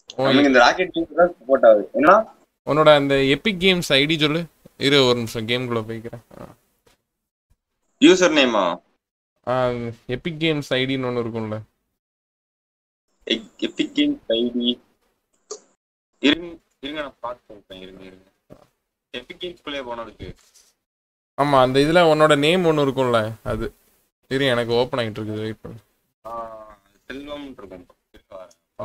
ஓ, நமக்கு இந்த rocket team தான் சப்போர்ட் ஆகுது ஏன்னா உன்னோட அந்த எபிக் கேம்ஸ் ஐடி சொல்லு இரு ஒரு நிமிஷம் கேம்குள்ள போய்க்கிறேன் யூசர் நேமா எபிக் கேம்ஸ் ஐடின்னு ஒன்று இருக்கும்ல எபிக் கேம் ஐடி இருங்க இருங்க நான் பார்த்து சொல்றேன் இருங்க இருங்க எபிக் கேம்ஸ்குள்ளே போனதுக்கு ஆமா அந்த இதுல உன்னோட நேம் ஒன்று இருக்கும்ல அது இரு எனக்கு ஓப்பன் ஆகிட்டு இருக்குது வெயிட் பண்ணு ஆ, செல்வம் இருக்கும் இருக்கா?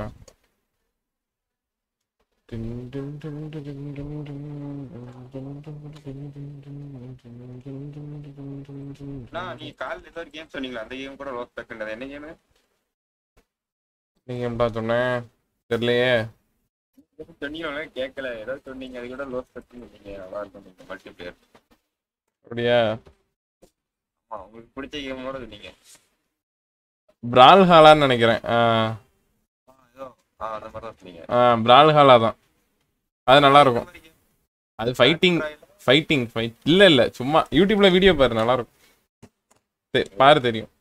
அண்ணா, நீங்க காலைல ஏதோ ஒரு கேம் சொன்னீங்களா அந்த கேம் கூட லோஸ் பேக் என்ன கேம் நீங்க எப்படா சொன்னேன் தெரியலையே சொன்னீங்களா கேட்கல ஏதோ சொன்னீங்க அது கூட லோஸ் பேக் சொன்னீங்க நல்லா இருக்கும் நீங்க மல்டி பிளேயர் அப்படியா ஆமா உங்களுக்கு பிடிச்ச கேமோட சொன்னீங்க பிரால் ஹாலான்னு நினைக்கிறேன் ஆ, ஆ, ஏதோ ஆ அந்த மாதிரி தான் சொன்னீங்க ஆ, பிரால் ஹாலா தான் அது நல்லா இருக்கும் அது ஃபைட்டிங் ஃபைட்டிங் ஃபைட் இல்ல இல்ல சும்மா யூடியூப்ல வீடியோ பாரு நல்லா இருக்கும் தெ- பாரு தெரியும்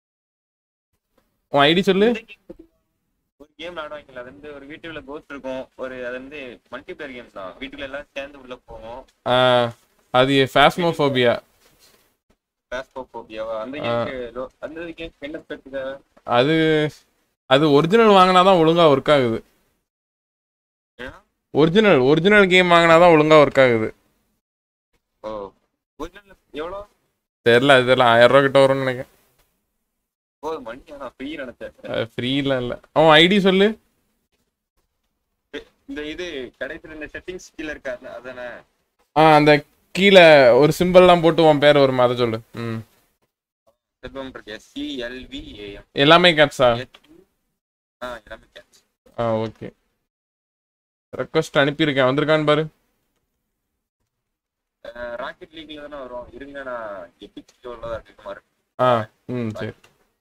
உன் ஐடி சொல்லு ஒரு கேம் விளையாடுவாங்கல்ல அது வந்து ஒரு வீட்டுல கோஸ்ட் இருக்கும் ஒரு அது வந்து மல்டி பிளேயர் கேம் தான் வீட்டுல எல்லாம் சேர்ந்து உள்ள போவோம் ஆ, அது ஃபேஸ்மோஃபோபியா பேஸ்போபியாவா அந்த கேம் அந்த கேம் என்ன ஸ்பெக்கு அது அது ஒரிஜினல் வாங்கினா தான் ஒழுங்கா ஒர்க் ஆகுது ஏன்னா ஒரிஜினல் ஒரிஜினல் கேம் வாங்கினா தான் ஒழுங்கா ஒர்க் ஆகுது ஓ ஒரிஜினல் எவ்வளோ தெரியல அது தெரியல ஆயிரம் ரூபா கிட்ட வரும்னு நினைக்கிறேன் ஓ மணி நான் ஃப்ரீ நினைச்சேன் ஃப்ரீல இல்ல அவன் ஐடி சொல்லு இந்த இது கடைசியில் இந்த செட்டிங்ஸ் கீழே இருக்கா அதானே ஆ அந்த கீழே ஒரு சிம்பிள்லாம் போட்டு உன் பேர் வருமா அதை சொல்லு ம் செல்வம் இருக்கு சிஎல்விஏஎம் எல்லாமே கேப்ஸா ஆ எல்லாமே கேட்ச் ஆ ஓகே ரெக்வஸ்ட் அனுப்பியிருக்கேன் வந்திருக்கான்னு பாரு ராக்கெட் லீக்ல தானே வரும் இருங்க நான் எபிக் ஸ்டோர்ல தான் இருக்கு மாதிரி ஆ ம் சரி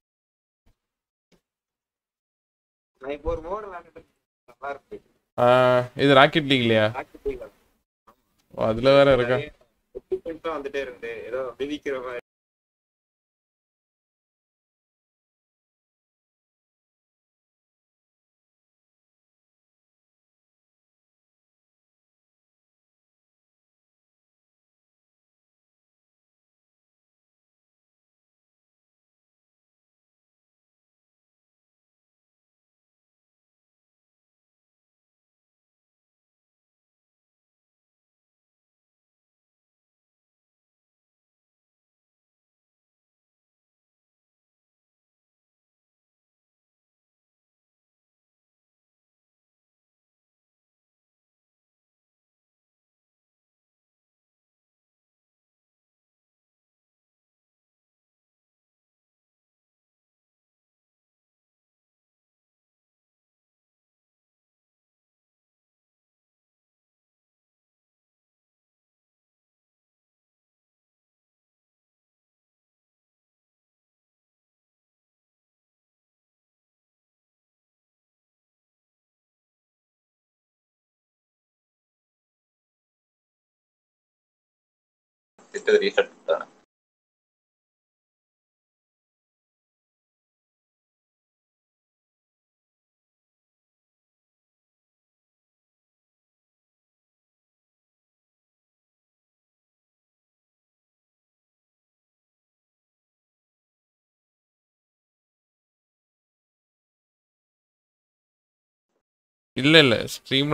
நான் இப்போ ஒரு மோடு விளையாண்டுட்டு இருக்கேன். நல்லா இருக்கு ஆ, இது ராக்கெட் லீக் இல்லையா ராக்கெட் லீக்ல ஓ, அதுல வேற இருக்கா எக்யூப்மெண்ட்டும் வந்துட்டே இருந்து ஏதோ விதிக்கிற மாதிரி திட்டத்தை ரீசெட் பண்ணிட்டாங்க இல்ல இல்ல ஸ்ட்ரீம்ல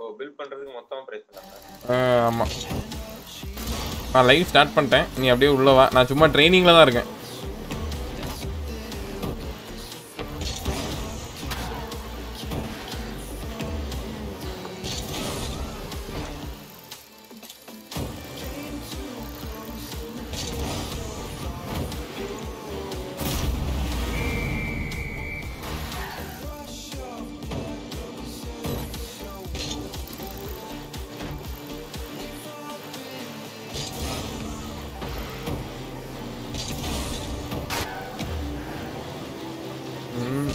ஓ பில் பண்றதுக்கு மொத்தமா பிரைஸ் பண்ணாங்க ஆ, ஆமா நான் லைவ் ஸ்டார்ட் பண்ணிட்டேன் நீ அப்படியே உள்ள வா நான் சும்மா ட்ரைனிங்ல தான் இருக்கேன் ம்.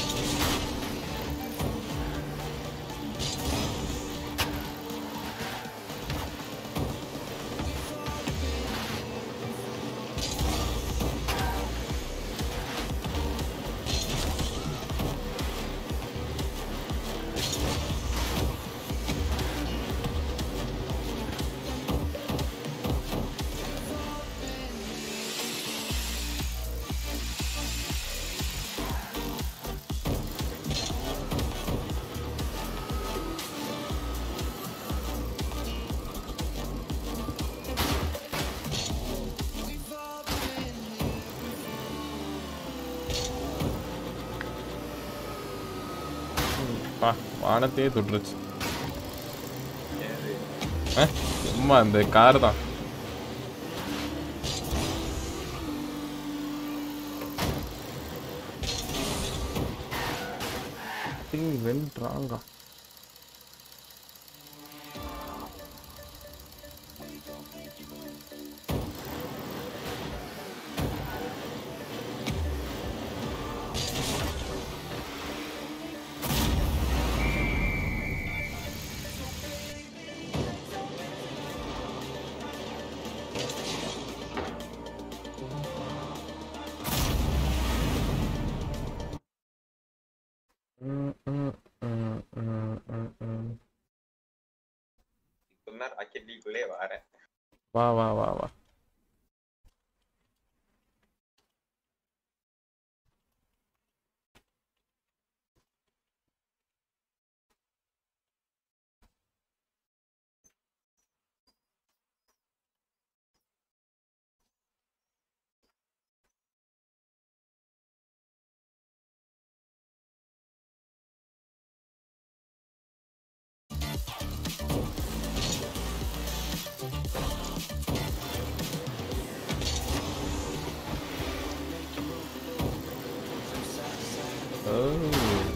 பா வானத்தையே தொட்டுருச்சு ஆ, சும்மா அந்த கார் தான் வென்றாங்க ம், ம், ம், ம், ம், ம். சொன்னார் ராக்கெட் லீக்குள்ளே வரேன் வா வா வா வா Oh.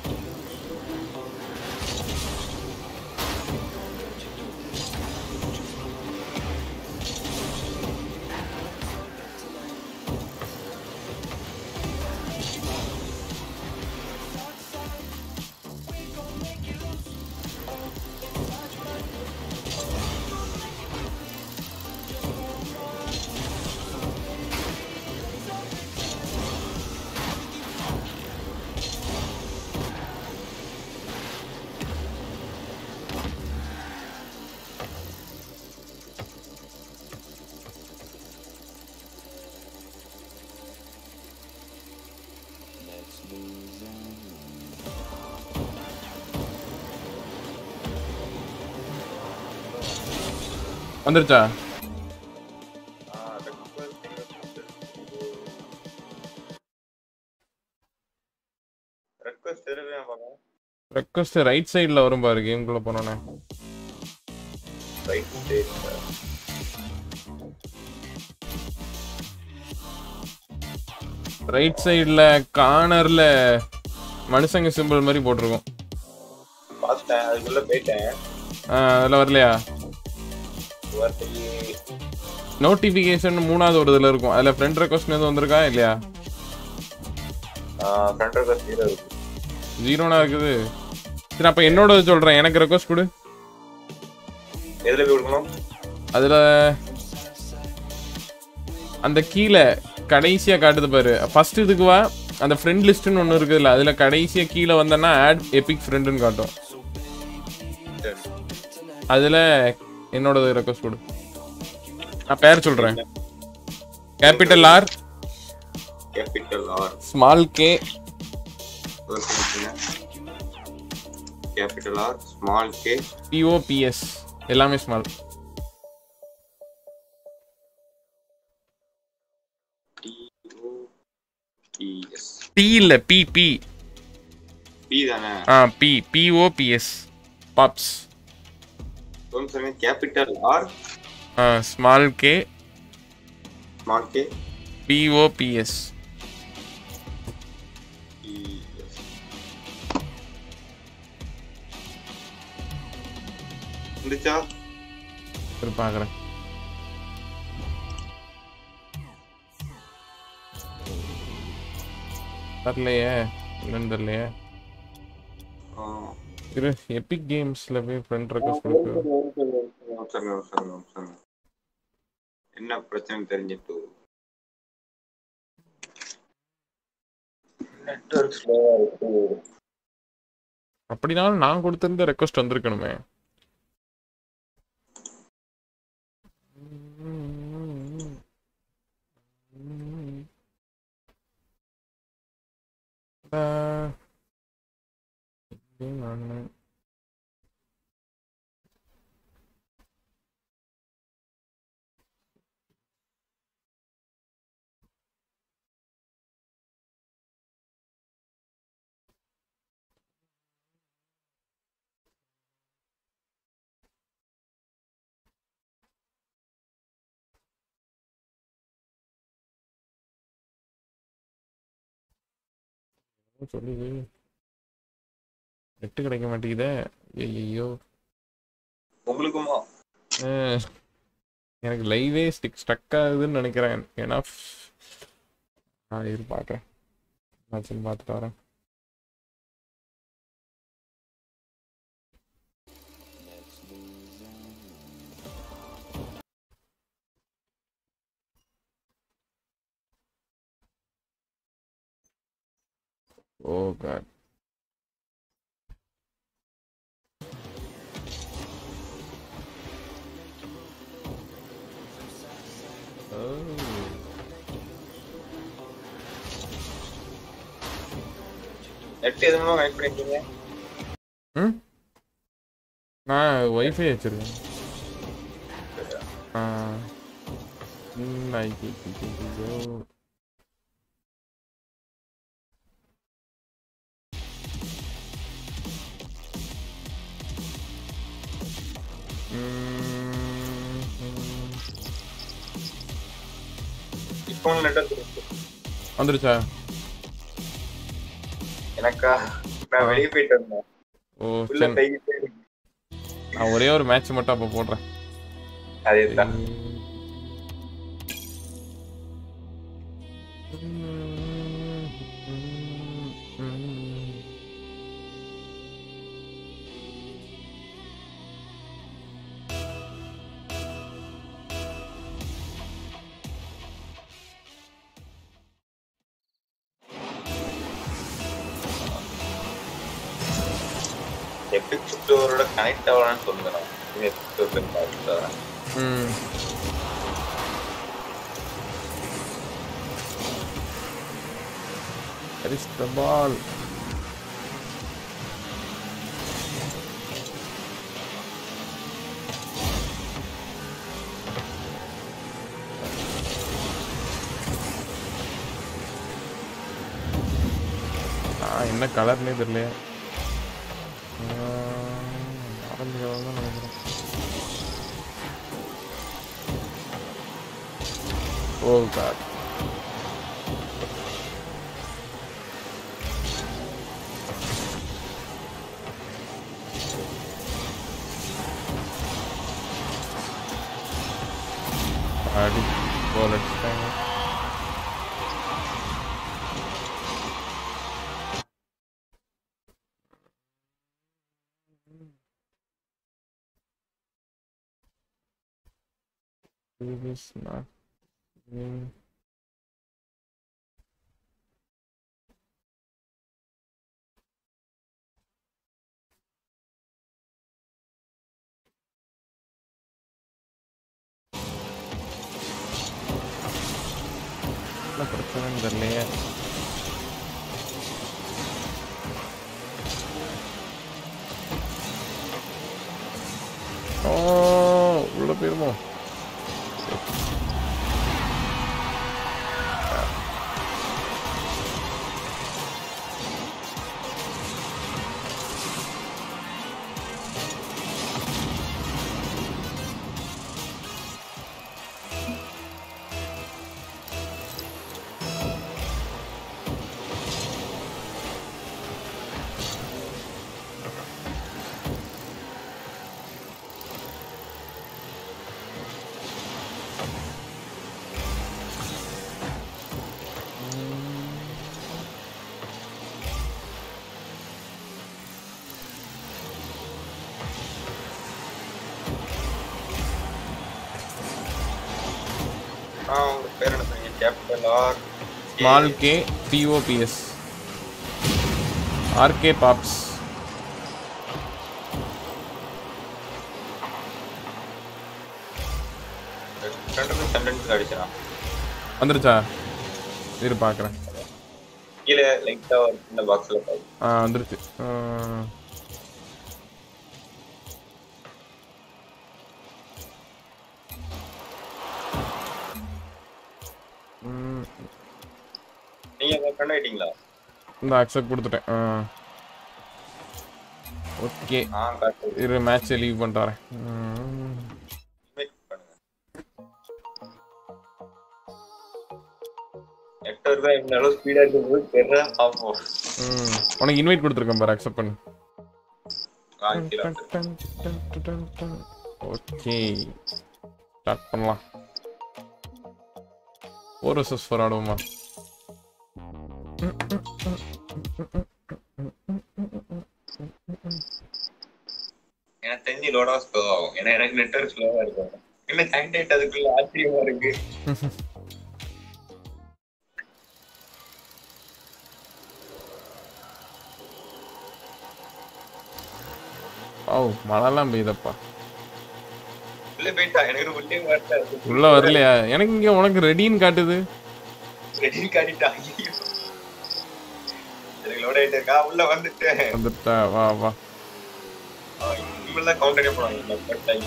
வந்துருச்சா ரெக்வஸ்ட் திரும்பியா பார்க்கலாம் ரெக்வஸ்ட் ரைட் சைடில் வரும் பாரு கேம்குள்ளே போனோன்னே ரைட் சைடு ரைட் சைடில் கார்னரில் மனுஷங்க சிம்பிள் மாதிரி போட்டிருக்கோம் பார்த்தேன் அதுக்குள்ள போயிட்டேன் ஆ அதில் வரலையா வார்த்தைக்கு நோட்டிஃபிகேஷன் மூணாவது ஒரு இதில் இருக்கும் அதில் ஃப்ரெண்ட் ரெக்வஸ்ட் எதுவும் வந்திருக்கா இல்லையா ஃப்ரண்ட் ரெக்வஸ்ட் ஜீரோ இருக்கு ஜீரோனா இருக்குது சரி அப்போ என்னோட சொல்கிறேன் எனக்கு ரெக்வஸ்ட் கொடு எதுல போய் கொடுக்கணும் அதில் அந்த கீழே கடைசியாக காட்டுது பாரு ஃபர்ஸ்ட் இதுக்கு வா அந்த ஃப்ரெண்ட் லிஸ்ட்னு ஒன்று இருக்குதுல்ல அதில் கடைசியாக கீழே வந்தேன்னா ஆட் எபிக் ஃப்ரெண்டுன்னு காட்டும் சரி அதில் என்னோட ரெக்வஸ்ட் கொடு நான் பேர் சொல்கிறேன் capital R capital R small K capital R small K POPS எல்லாமே small T O P S P இல்ல பி பி பி தானே ஆ பி பிஓபிஎஸ் பாப்ஸ் சொல்லுங்க சொல்லுங்க capital R small K small K POPS P S இருந்துச்சா சரி பார்க்குறேன் தரலையே என்னன்னு தெரியலையே ஆ. இரு எபிக் கேம்ஸ்ல போய் ஃப்ரெண்ட் ரெக்வஸ்ட் கொடுக்கு சொல்லுங்க சொல்லுங்க சொல்லுங்க என்ன பிரச்சனை தெரிஞ்சிட்டு நெட்வொர்க் ஸ்லோவா இருக்கு அப்படினாலும் நான் கொடுத்திருந்த ரெக்வஸ்ட் வந்திருக்கணுமே ஆ. இது நானு. சொல்லுது நெட்டு கிடைக்க மாட்டேங்குதே ஐயோ உங்களுக்குமா எனக்கு லைவே ஸ்டிக் ஸ்டக் ஆகுதுன்னு நினைக்கிறேன் ஏன்னா நான் இரு பார்க்குறேன் ஆச்சுன்னு பார்த்துட்டு வரேன் ஓ காட் நெட் எதுவுமே கனெக்ட் பண்ணிருக்கீங்க ம் நான் ஒய்ஃபை வச்சிருக்கேன் ஆ ம், ஐ- ஐ- ஐ- ஐயோ. ம், ம். இப்போ நெட்வொர்க் இருக்கு வந்துருச்சா எனக்கா நான் வெளியே போயிட்டு வந்தேன் ஓ உள்ள சரி கையிட்டே இருக்கு நான் ஒரே ஒரு மேட்ச் மட்டும் அப்போ போடுறேன் அதேதான் எபிக் ஸ்டோரோட கனெக்ட் ஆகலாம்னு சொல்லுங்க நான் எபிக் ஸ்டோர்ல பார்த்து வரேன் ம் That is the ball. ஆ என்ன கலர்னே தெரியல ஆரஞ்சு கலர் தான் நினைக்கிறேன் ஓ காட் அடி கோல் அடிச்சிட்டாங்க It is not. Mm. என்ன பிரச்சனைன்னு தெரியலையே capital R small K POPS RK pops ரெண்டு சென்டென்ஸ் அடிச்சான் வந்துருச்சா இரு பார்க்குறேன் கீழே லைட்டா ஒரு சின்ன பாக்ஸ்ல பாரு ஆ வந்துருச்சு ஆ. ம், நீங்க அதை கண்டாயிட்டீங்களா இந்த அக்செப்ட் கொடுத்துட்டேன் ஆ ஓகே ஆ காட்டு இரு மேட்ச்சை லீவ் பண்ணிட்டு வரேன் ம். Invite பண்ணுங்க நெட்வொர்க் தான் இந்த அளவு ஸ்பீடா இருக்கும்போது தெரியல பார்ப்போம் ம். உனக்கு இன்வைட் கொடுத்துருக்கேன் பாரு அக்செப்ட் பண்ணு வாங்கிக்கலாம் ஓகே ஸ்டார்ட் பண்ணலாம் ஃபோர் வர்சஸ் ஃபோர் ஆடுவோமா எனக்கு தெரிஞ்சு லோட் ஆஃப் ஸ்லோ ஆகும் ஏன்னா எனக்கு நெட்வொர்க் ஸ்லோவா இருக்கும் என்ன கண்டெக்ட் அதுக்குள்ள ஆச்சரியமா இருக்கு ஓ மழைலாம் பெய்யுதப்பா உள்ள போயிட்டா எனக்கு உள்ளே வரல உள்ள வரலையா எனக்கு இங்க உனக்கு ரெடின்னு காட்டுது ரெடி காட்டிட்டா ஐயோ எனக்கு லோட் ஆயிட்டு இருக்கா உள்ள வந்துட்டேன் வந்துட்டா வா வா இவங்க கவுண்டரே போனாங்க பட்டாங்க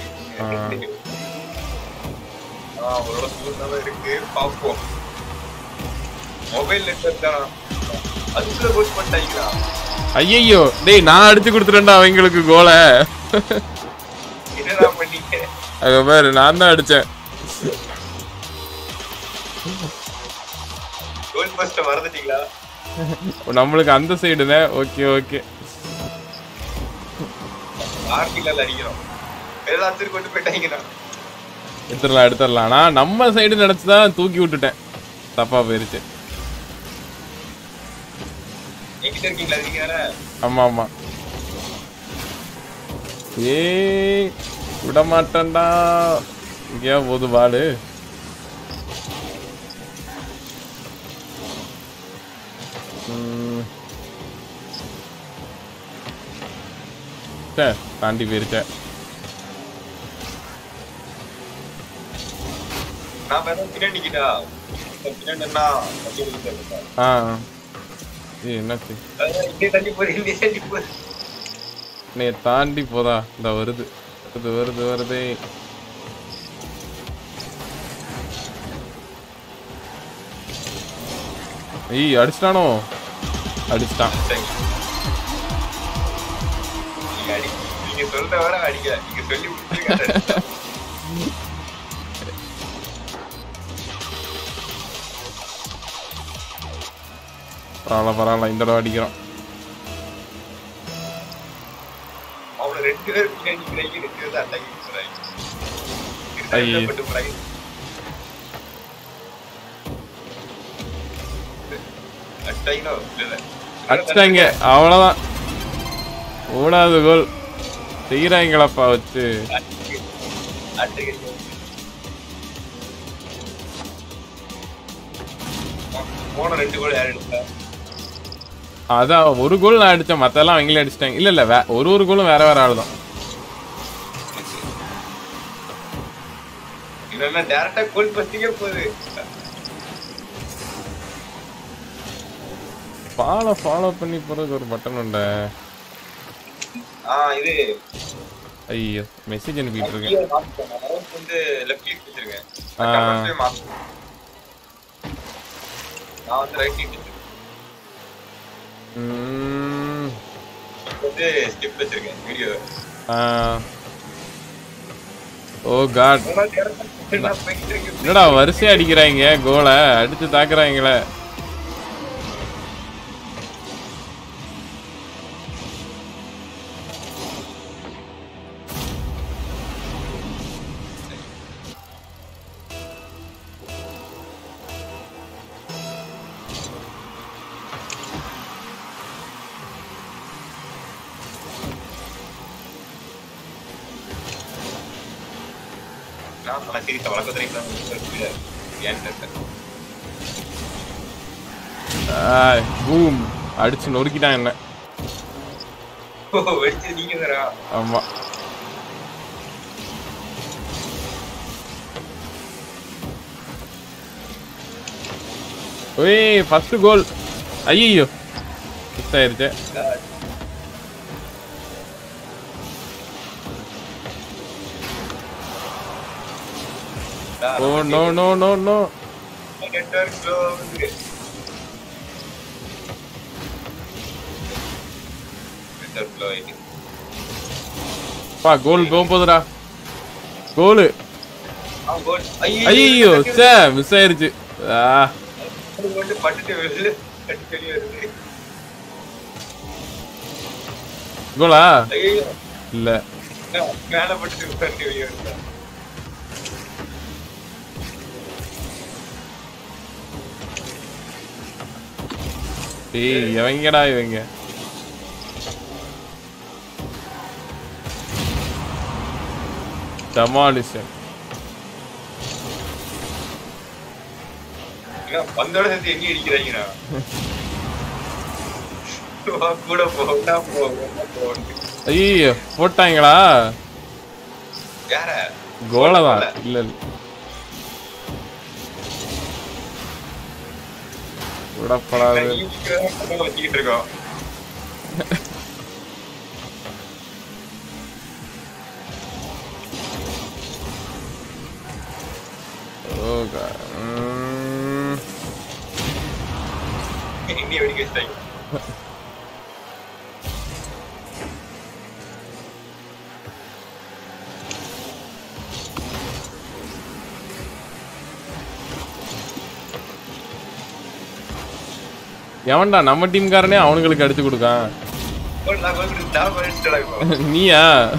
ஆ ஒரு சூழ்நிலை இருக்கு பாப்போம் மொபைல் நெட்வொர்க் தான் அதுக்குள்ள போஸ்ட் பண்ணிட்டாங்களா ஐயையோ டேய் நான் அடிச்சு கொடுத்துட்டேன்டா அவங்களுக்கு கோலை என்னடா பண்ணீங்க அங்க பாரு நான் தான் அடிச்சேன் கோல் பஸ்ட மறந்துட்டீங்களா நம்மளுக்கு அந்த சைடுனே ஓகே ஓகே ஆர்டில அடிக்கிறோம் எல்லாத்தையும் கொண்டு போயிட்டாங்கண்ணா எடுத்துடலாம் எடுத்துடலாம் நான் நம்ம சைடு நினைச்சு தான் தூக்கி விட்டுட்டேன் தப்பா போயிருச்சு எங்கிட்ட இருக்கீங்களா நீங்க வேற ஆமா ஆமா ஏய் விட மாட்டேன்டா இங்கேயா போது பாடு ம். சே தாண்டி போயிருச்சே நான் வேற பின்னாடி நிக்கிட்டா பின்னாடி என்ன அப்படி இருக்கா ஆ ஏய் என்னாச்சு அதான் இங்கே தள்ளி போறேன் இங்கே தள்ளி போறேன் நீ தாண்டி போதா இந்த வருது வருது வருது வருதே ஏய் அடிச்சிட்டானோ அடிச்சிட்டான் சரி. நீங்க அடி நீங்க சொல்ற வர அடிக்கல நீங்க சொல்லி விட்டுருங்க பரவாயில்ல பரவாயில்ல இந்த தடவை அடிக்கிறோம் அவங்கள ரெண்டு பேர் பின்னாடி நிக்கிறாங்க ரெண்டு பேர் தான் அட்டாக் போறாங்க ஐயே. பட்டு போறாங்க அட்டாயினோ இல்ல அடிச்சிட்டாங்க அவ்வளோதான் மூணாவது கோல் செய்கிறாங்களப்பா வச்சு அட்டாய் போன ரெண்டு கோல் யார் எடுத்தா அதான் ஒரு கோல் நான் அடித்தேன் மற்றெல்லாம் அவங்களே அடிச்சிட்டாங்க இல்லை இல்லை வே ஒரு ஒரு கோலும் வேற வேற ஆள் தான் இல்லைன்னா டேரக்டா கோல் பஸ்டிக்கே போகுது ஃபாலோ ஃபாலோ பண்ணி போகிறதுக்கு ஒரு பட்டன் உண்டு ஆ இது ஐயோ மெசேஜ் அனுப்பிட்டு இருக்கேன் கீழே மாத்திட்டேன். நான் mouse வந்து லெஃப்ட் கிளிக் வச்சிருக்கேன் ஆ. கமெண்ட்ஸ்லயே மாத்தணும். நான் வந்து ரைட் கிளிக் வச்சிருக்கேன் ம், இப்போ வந்து ஸ்கிப் வச்சிருக்கேன் வீடியோ ஆ. ஓ காட் என்னடா வரிசையா அடிக்கிறாங்க கோலை அடிச்சு தாக்குறாங்களே நான் சீரிஸ் வழக்கத்துறை ஏன் பூம் அடிச்சு நொறுக்கிட்டான் என்ன ஓ வெடிச்சு நீங்க தானா ஆமா ஒய் ஃபர்ஸ்ட் கோல் ஐயோ மிஸ் ஆயிருச்சு oh no no no no network slow ஆகுது நெட்வொர்க் ஸ்லோ ஆயிடுச்சு பா கோல் போக போகுதுடா கோலு ஆ கோல் ஐயோ சே மிஸ் ஆயிருச்சு ஆ அது வந்து பட்டுட்டு வெளில கட்டி வெளியே வருது கோலா ஐயோ இல்ல மேல பட்டுட்டு கட்டி வெளியே வருது ஏய் எவங்கடா இவங்க டமாலிசன் ஏன் பந்தோட சேர்த்து எங்க அடிக்கிறாங்கண்ணா வா, கூட போனா போ ஒண்ணா போன்னு. ஐயோ போட்டாங்களா யார கோலதான் இல்ல இல்ல விடப்படாது நீ நிக்கிறதா கதை வச்சுக்கிட்டு இருக்கோம் ஓ God. ம். இன்னி வெடிக்க வச்சுட்டாங்க எவன்டா நம்ம டீம்காரனே அவனுங்களுக்கு அடிச்சு கொடுக்கான் ஒரு நான் வந்து நான் பண்ணிட்டு இப்போ நீயா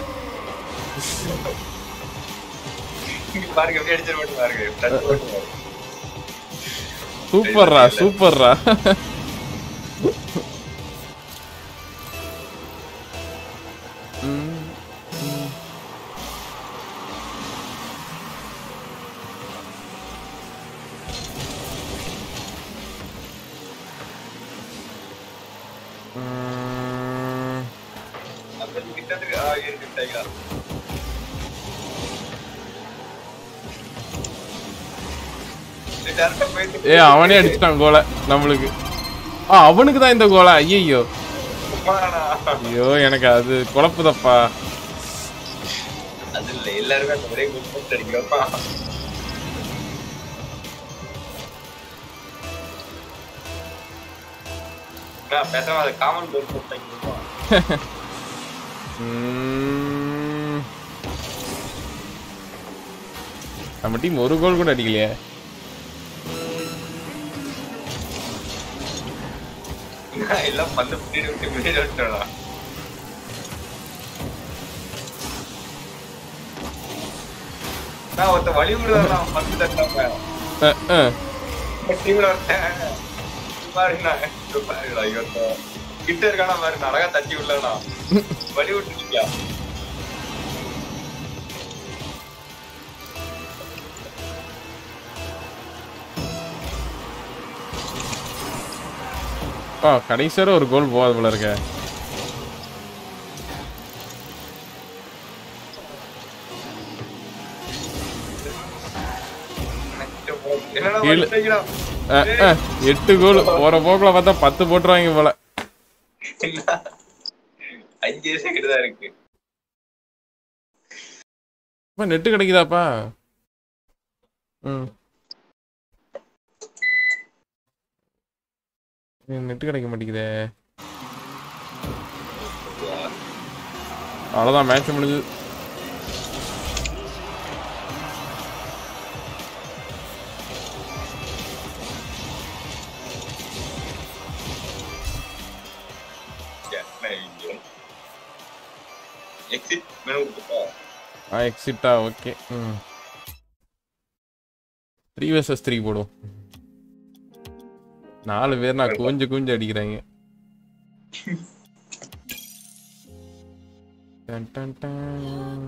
இங்க பாருங்க எப்படி அடிச்சிட மாட்டேன் பாருங்க டச் போட்டு பாருங்க. சூப்பர்ரா சூப்பர்ரா ம், ம். ம். அப்புறம் கிட்டத்துக்கு ஆ இருக்கு விட்டாங்களா டேரக்டா போயிட்டு ஏ அவனே அடிச்சிட்டான் கோலை நம்மளுக்கு ஆ அவனுக்கு தான் இந்த கோலை ஐயோ போறானா? ஐயோ எனக்கு அது குழப்புதப்பா அது இல்ல எல்லாருமே அந்த ஒரே கோல் போட்டு அடிக்கிறப்பா நான் பேசாம அதை காமன் கோல் போட்டு அடிக்கிறோம் ம். நம்ம டீம் ஒரு கோல் கூட அடிக்கலையே நான் எல்லாம் பந்து பின்னாடி விட்டு பின்னாடி விட்டுறா நான் ஒருத்த வழி விடுறா பந்து தட்டாம அஹ், அஹ். டீம்ல ஒருத்தன் பாருங்கண்ணா இதோ பாருங்கடா ஐயோ கிட்ட இருக்கானா பாருங்க அழகா தட்டி விடலண்ணா வழி விட்டுருக்கியா ஆ கடைசி வரை ஒரு கோல் போகாது போல இருக்க என்னடா கீழ- வந்துட்டீங்களா? அஹ், அஹ். எட்டு கோல் போற போக்குல பார்த்தா பத்து போட்டுருவாங்க போல என்ன? அஞ்சு செகண்ட் தான் இருக்கு இப்ப நெட்டு கிடைக்குதாப்பா ம் நெட்டு கிடைக்க மாட்டேங்குதே அவ்வளோதான் மேட்ச் முடிஞ்சு எக்ஸிட் மெனு கொடுப்பா ஆ எக்ஸிட்டா ஓகே ம் த்ரீ வர்சஸ் த்ரீ போடும் நாலு பேர் நான் கொஞ்சம் கொஞ்சம் அடிக்கிறாங்க done done done.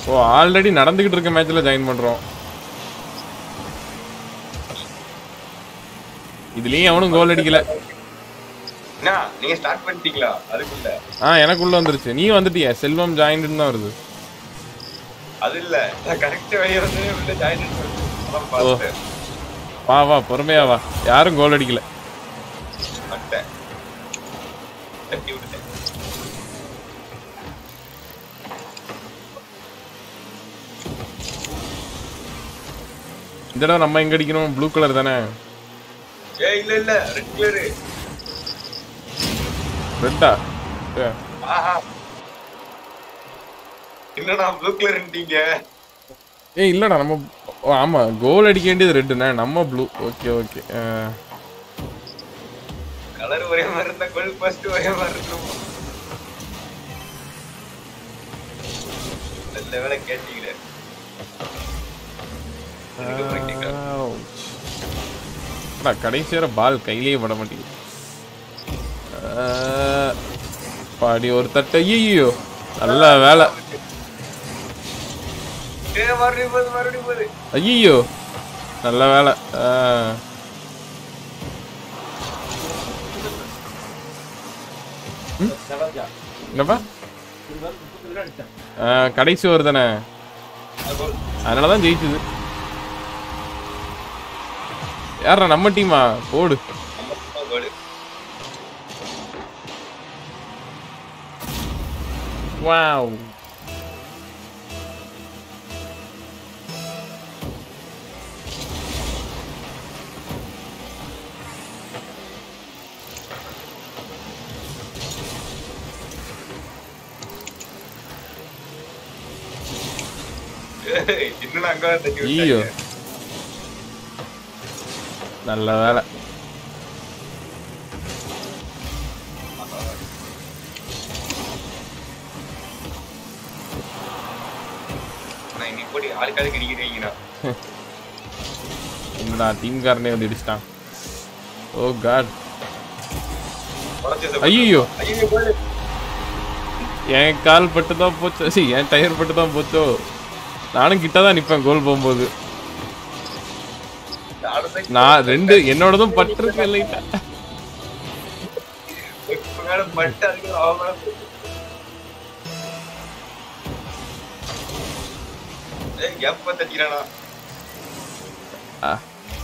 Oh already நடந்துகிட்டு இருக்க மேட்ச்ல ஜாயின் பண்றோம் இதுலயும் அவனும் கோல் அடிக்கல என்ன நீங்க ஸ்டார்ட் பண்ணிட்டீங்களா அதுக்குள்ள ஆ எனக்குள்ள வந்துருச்சு நீ வந்துட்டியா செல்வம் ஜாயின்ட்னு தான் வருது அது இல்ல நான் கரெக்ட் வழிய வந்து உள்ள ஜாயின் அதான் பார்த்தேன் வா வா பொறுமையா வா யாரும் கோல் அடிக்கல வந்துட்டேன் தட்டி விட்டுட்டேன் இந்த தடவை நம்ம எங்க அடிக்கணும் ப்ளூ கலர் தானே ஏய் இல்ல இல்ல ரெட் கலரு ரெட்டா ஆஹா என்னடா ப்ளூ கலர்ன்றீங்க ஏய் இல்லடா நம்ம ஓ, ஆமா கோல் அடிக்க வேண்டியது ரெட்டுண்ணே நம்ம ப்ளூ ஓகே ஓகே கலர் ஒரே மாதிரி இருந்தா கோல் ஃபர்ஸ்ட் ஒரே மாதிரி இருக்கும் நல்ல வேலை கேட்டீங்களே எனக்கு practical. கடைசி வரை பால் கையிலேயே பட மாட்டேங்குது ஆஹ், பாடி ஒரு தட்டை ஐயோ நல்ல வேலை ஏய், மறுபடியும் போகுது மறுபடியும் போகுது ஐயோ நல்ல வேலை ஆஹ். ம்? என்னப்பா ஆஹ், கடைசி ஒரு தானே அதனாலதான் ஜெயிச்சுது யாரா நம்ம டீமா போடு நம்ம கோல் வாவ் ஏய், இன்னும் அங்க வர தட்டி ஐயோ விட்டாங்க நல்ல வேலை நான் இன்னைக்கு போடி ஆளுக்காளுக்கு அடிக்கிறீங்கண்ணா என்னடா டீம்காரனே வந்து இடிச்சிட்டான் ஓ காட் உடச்சு ஐயோ ஐயோ கோல் என் கால் பட்டு தான் போச்சோ சி என் டயர் பட்டு தான் போச்சோ நானும் கிட்ட தான் நிப்பேன் கோல் போகும்போது நான் ரெண்டு என்னோடதும் பட்டிருக்கு லைட்டா மேல பட்டு அதுக்கு அவன் மேல போச்சு. ஏய் எப்ப தட்டிக்கிறானா ஆ.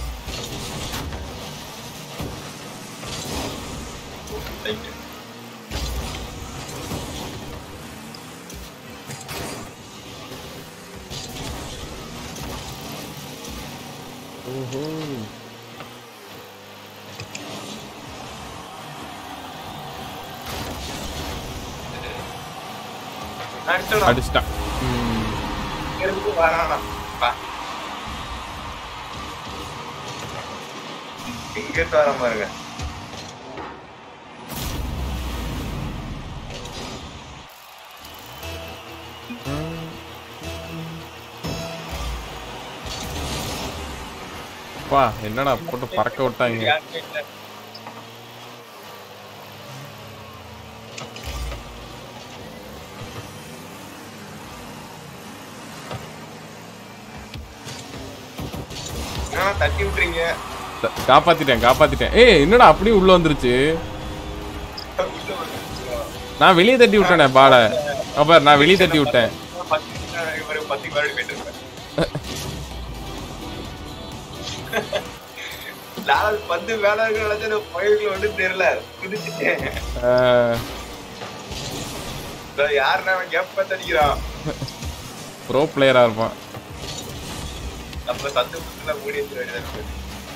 Thank you. அடிச்சோடா. அடிச்சிட்டான் ம். இங்க இருந்து வரானா. வா. எங்க இருந்து வரான் பாருங்க பா என்னடா போட்டு பறக்க விட்டாங்க யாருமே இல்ல. என்னடா தட்டி விட்டுறீங்க த- காப்பாத்திட்டேன் காப்பாத்திட்டேன் ஏய் என்னடா அப்படியே உள்ள வந்துருச்சு உள்ள வந்துருச்சுடா. நான் வெளியே தட்டி விட்டேனே பால அப்ப நான் வெளியே தட்டி விட்டேன் பத்து நிமிஷம் ஒரு பத்து மறுபடியும் போயிட்டு இருப்பேன் நான் பந்து வேலை இருக்கு நினைச்சா பயிர்ல வந்து தெரியல குதிச்சுட்டேன் ஆஹ், நான் யாருன்னா அவன் எப்ப தடிக்கிறான் ப்ரோ பிளேயரா இருப்பான் நம்ம சத்து புத்துல மூடி வச்சிட வேண்டியதா இருக்கு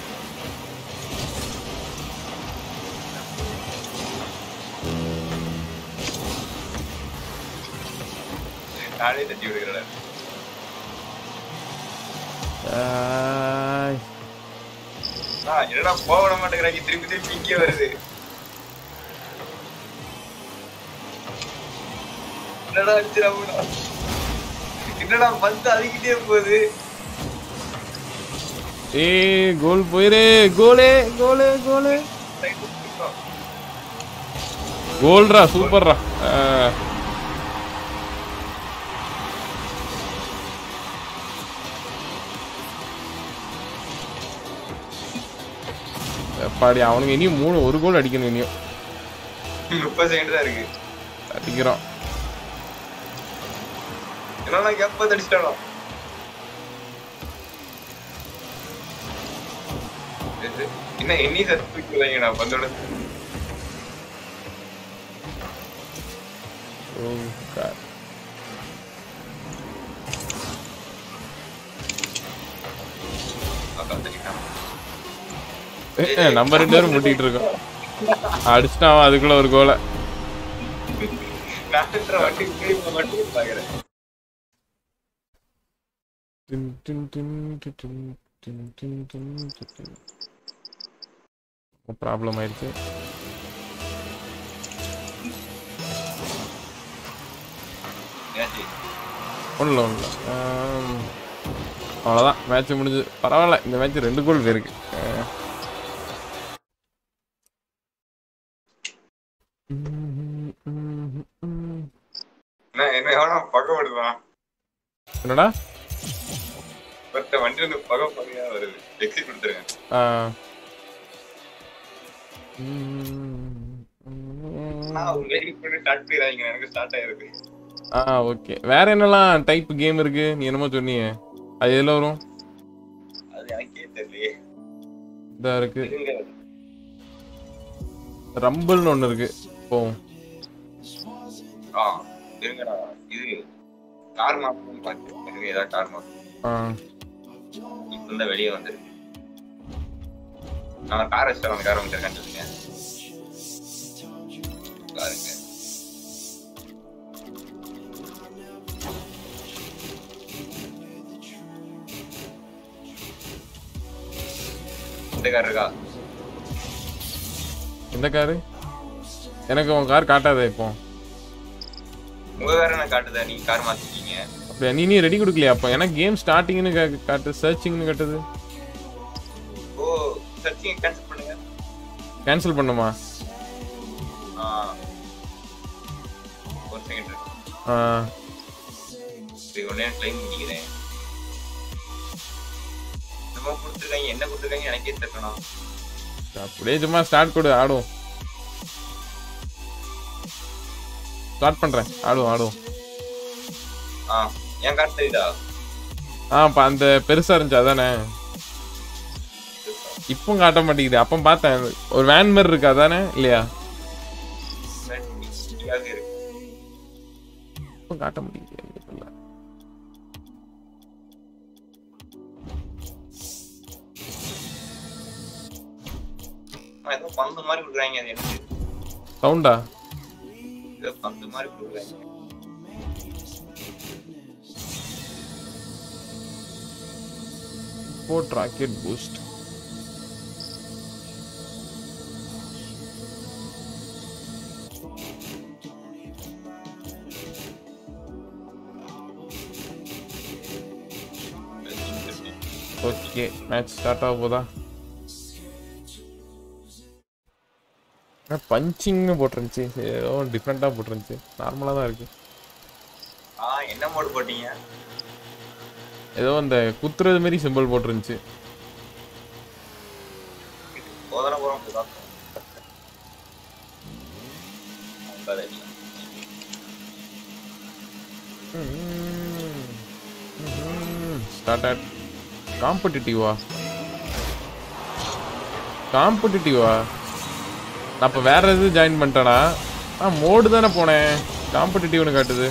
நானே தட்டி விடுகிறேன் ஆஹ், ஆ, என்னடா போக விட மாட்டேங்கிறாங்க திருப்பி திருப்பி இங்கே வருது என்னடா அடிச்சிடாமடா என்னடா பந்து அதுக்கிட்டே போகுது ஏய் கோல் போயிரு கோலே கோலே கோலே கோல்ரா சூப்பர்ரா ஆஹ், அப்பாடி அவனுங்க இனியும் மூணு ஒரு கோல் அடிக்கணும் இனியும் முப்பது செகண்ட் தான் இருக்கு அடிக்கிறோம் என்னன்னா கேப் பார்த்து அடிச்சிட்டானோ இது, என்ன என்னி சர்டிஃபிகேட் நான் பந்தோட ஓ God. ஏ, ஏ, நம்ம ரெண்டு பேரும் முட்டிட்டு இருக்கோம் அடிச்சிட்டான் அவன் அதுக்குள்ள ஒரு கோலை நான் வண்டி இப்படி மட்டும் பாக்குறேன் டின் டின் டின் டின் டின் டின் டின் டின் டின். ப்ராப்ளம் ஆயிடுச்சு ஏன்டி? ஒன்றும் இல்லை ஒன்றும் இல்லை அவ்வளோதான் மேட்ச் முடிஞ்சு பரவாயில்ல இந்த மேட்ச் ரெண்டு கோல் போயிருக்கு அஹ். என்ன என்ன எவனா பகை வருதான் என்னடா ஒருத்த வண்டி வந்து பகை பகையா வருது எக்ஸிட் கொடுத்துருங்க ஆ. நான் வெயிட் பண்ணி ஸ்டார்ட் பண்ணிடுறாங்க எனக்கு ஸ்டார்ட் ஆயிருக்கு ஆ ஓகே வேற என்னெல்லாம் டைப் கேம் இருக்கு நீ என்னமோ சொன்னீங்க அது எதில் வரும் அது எனக்கே தெரியலையே இதா இருக்கு இருங்க. ரம்பிள்னு ஒன்று இருக்கு போவோம் ஆ இருங்கடா இது கார் மாப்பம் பார்த்து எனக்கு ஏதாவது கார் மாப்பம் ஆ இப்ப தான் வெளியே வந்துருக்கு நான் கார் வச்சு அந்த கார் வந்துருக்கேன் சொல்லுங்க பாருங்க இந்த கார் இருக்கா எந்த காரு எனக்கு உன் கார் காட்டாதே இப்போ உங்க காரை நான் காட்டுதா நீங்க கார் மாத்திட்டீங்க அப்படியா நீ நீ ரெடி கொடுக்கலையா அப்போ எனக்கு கேம் ஸ்டார்டிங்னு காட்டு சர்ச்சிங்னு காட்டுது ஓ சர்ச்சிங் கேன்சல் பண்ணுங்க கேன்சல் பண்ணுமா ஆ ஒரு செகண்ட் இருக்கு ஆ சரி ஒன்னே கிளைம் பண்ணிக்கிறேன் என்னமோ கொடுத்துருக்காங்க என்ன கொடுத்துருக்காங்க எனக்கே தெரியணும் அப்படியே சும்மா ஸ்டார்ட் கொடு ஆடுவோம் ஸ்டார்ட் பண்றேன் ஆடுவோம் ஆடுவோம் ஆ என் கார் தெரியுதா ஆ இப்போ அந்த பெருசா இருந்துச்சு அதானே இப்போ காட்ட மாட்டேங்குது அப்போ பார்த்தேன் ஒரு வேன் மாதிரி இருக்கு அதானே இல்லையா இதாக இருக்கு இப்போ காட்ட மாட்டேங்குது எனக்கு தெரியல. ஆ, ஏதோ பந்து மாதிரி கொடுக்குறாங்க அது எனக்கு சவுண்டா ஏதோ பந்து மாதிரி கொடுக்குறாங்க போட் rocket boost okay match start ஆக போதா பஞ்சிங்னு போட்டிருந்துச்சு சரி, ஏதோ டிஃப்ரெண்ட்டாக போட்டிருந்துச்சு நார்மலாக தான் இருக்கு ஆ என்ன மோடு போட்டீங்க ஏதோ அந்த குத்துறது மாதிரி சிம்பிள் போட்டிருந்துச்சு போதன போறோம் பார்ப்போம் ஐம்பது அடி. ஸ்டார்ட் ஆட் காம்படிட்டிவா காம்படிட்டிவா நான் இப்போ வேற எது ஜாயின் பண்ணிட்டேனா ஆ மோடு தானே போனேன் காம்படிட்டிவ்னு காட்டுது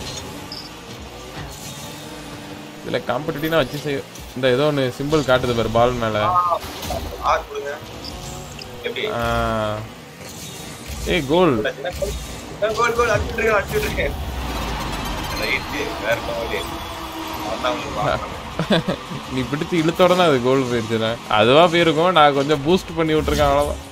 இதில் காம்படிட்டிவ்னா வச்சு செய்ய இந்த ஏதோ ஒன்று சிம்பிள் காட்டுது பாரு பால் மேலே ஆ கொடுங்க எப்படி ஏய் கோல் கோல் கோல் அடிச்சுட்டு இருக்கேன் அடிச்சுட்டு இருக்கேன் ரைட்டு வேற கோல் அதான் உங்களுக்கு பார்க்கணும். நீ பிடிச்சு இழுத்த உடனே அது கோல் போயிருச்சுண்ணே அதுவா போயிருக்கும் நான் கொஞ்சம் பூஸ்ட் பண்ணி விட்டுருக்கேன் அவ்வளோதான்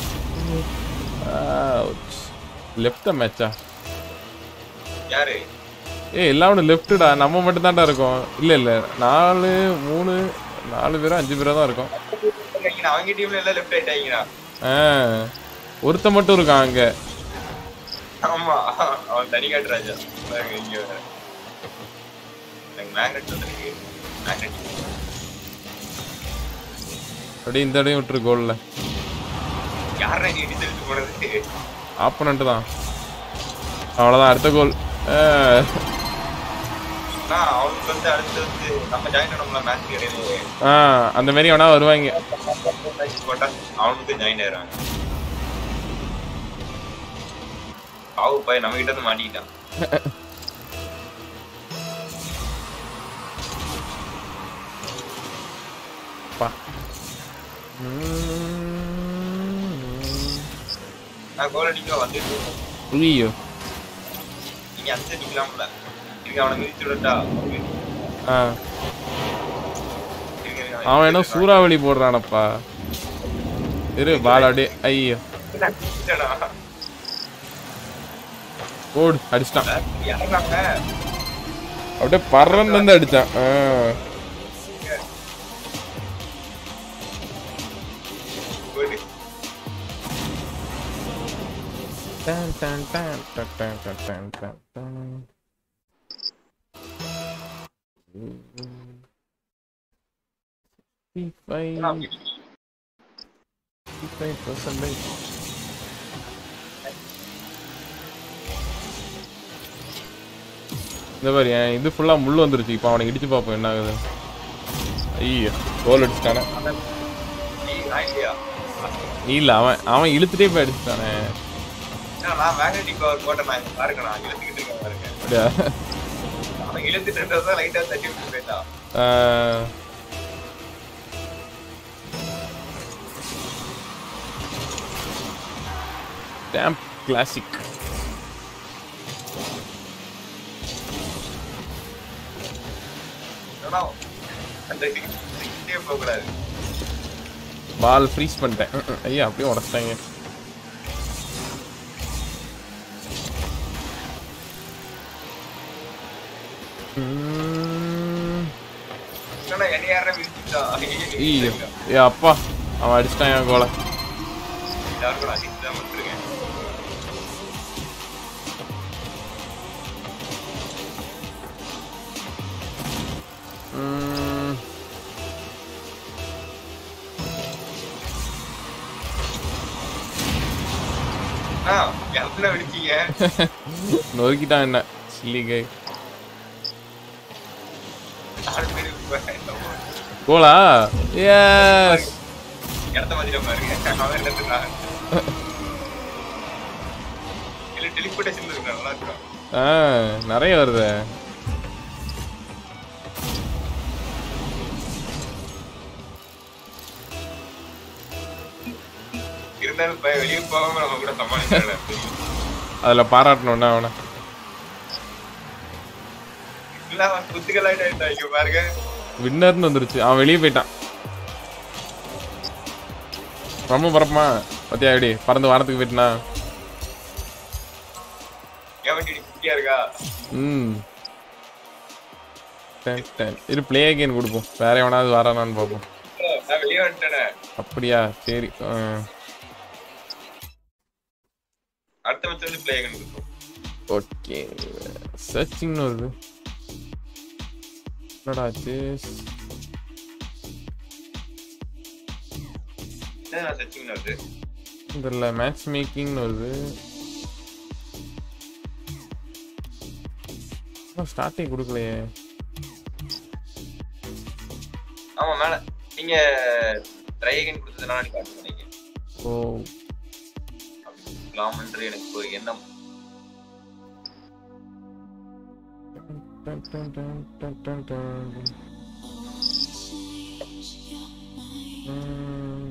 லெஃப்ட் மேட்சா யாரு ஏய் எல்லாம் ஒன்று லெஃப்ட்டுடா நம்ம மட்டும் தான்டா இருக்கோம் இல்லை இல்லை நாலு மூணு நாலு பேரோ அஞ்சு பேரோ தான் இருக்கோம் அவங்க டீம்ல எல்லாம் லெஃப்ட் ஆயிட்டாங்கண்ணா ஆ ஒருத்த மட்டும் இருக்கான் அங்கே ஆமா அவன் தனி காட்டுறாஜா பாருங்க இங்க வேற எனக்கு மேக்னெட் வந்திருக்கு மேக்னெட் அப்படியே இந்த இடையும் விட்டுரு கோலில் யாரா நீ அடி தெளிச்சு போனது ஆப்பனண்ட் தான் அவ்வளோதான் அடுத்த கோல் நான் அவனுக்கு வந்து அடுத்து வந்து நம்ம ஜாயின் பண்ணோம்ல மேட்ச் கிடையாது ஆ அந்த மாரி வேணா வருவாங்க போட்டா அவனுக்கு ஜாயின் ஆயிடுறாங்க பாவு பாய் நம்ம கிட்ட வந்து மாட்டிக்கிட்டான் பா நான் கோல் அடிக்க வந்துட்டு ஐயோ நீங்க அந்த நிக்கலாம்ல இருக்கு அவனை மிதிச்சு விடட்டா ஆ இருங்க, இருங்க, அவன் என்ன சூறாவளி போடுறானப்பா இரு பால் அப்படியே ஐயோ இல்லடா. ஓடு அடிச்சிட்டான் யாருனாங்க? அப்படியே பறந்து வந்து அடிச்சான் ஆ. போடு. Done, done, done, done, done, done, done, done, done. Fifty-five, fifty-five percentage. இந்த மாதிரி என் இது ஃபுல்லா முள் வந்துருச்சு இப்போ அவனை இடிச்சு பார்ப்போம் என்ன ஆகுது ஐயோ கோல் அடிச்சிட்டானே நீ நான் இல்லையா? நீ இல்ல அவன் அவன் இழுத்துட்டே போய் அடிச்சிட்டானே ஏன்னா, நான் magnetic power போட்டேன், நான் இங்க பாருங்க, நான் இழுத்துக்கிட்டு இருக்கேன் பாருங்க. அப்படியா அவன் இழுத்துட்டு இருந்ததுதான் light ஆ தட்டி விட்டு போயிட்டான். ஆஹ், Damn classic. ஆனா, அந்த six- six டே போகக்கூடாது. பால் ஃப்ரீஸ் பண்ணிட்டேன் ம், ம். ஐயா அப்படியே உடச்சிட்டாங்க ம். இல்லைன்னா என்னை யாரா மிதிச்சுட்டா? ஐயோ ஏ அப்பா அவன் அடிச்சிட்டான் என் கோலை எல்லாரும் கூட அடிச்சு தான் விட்டுருங்க. ம். ஆ, எத்தனை வெடிச்சீங்க? நொறுக்கிட்டான் என்ன சில்லி கை நாலு பேரு இப்ப கோலா எஸ் இடத்த மாத்திட்ட பாருங்க. அவன் எடுத்துட்டான். இல்ல, teleportation இருக்கு, நல்லா இருக்கும். ஆ நிறைய வருது இருந்தாலும் இப்ப வெளிய போகாம நம்ம கூட சமாளிச்சிடலாம். அதுல பாராட்டணும்னா அவனை இல்ல, அவன் குத்துக்கலாயிட்டு ஆயிட்டான். இங்க பாருங்க. வின்னர்னு வந்துருச்சு அவன் வெளியே போயிட்டான் ரொம்ப பரப்பமா பத்தியா எப்படி பறந்து வானத்துக்கு போயிட்டனா என் வண்டி இப்படி குட்டியா இருக்கா? ம் டன், டன். இரு பிளே அகைன் கொடுப்போம் வேற எவனாவது வரானான்னு பார்ப்போம் நான் வெளிய வந்துட்டேனே. அப்படியா சரி ஆ. அடுத்த match வந்து play again கொடுப்போம். ஓகே சர்ச்சிங்னு வருது என்னடா ஆச்சு என்ன நான் searching ல வருது? இதில் மேட்ச் மேக்கிங்னு வருது ஸ்டார்டிங் கொடுக்கலையே ஆமா மேல நீங்க ட்ரை அகைன் கொடுத்ததுனால நீ காட்டு பண்ணீங்க ஓ என்று எனக்கு ஒரு எண்ணம் done, done, done, done, done, done. ம்.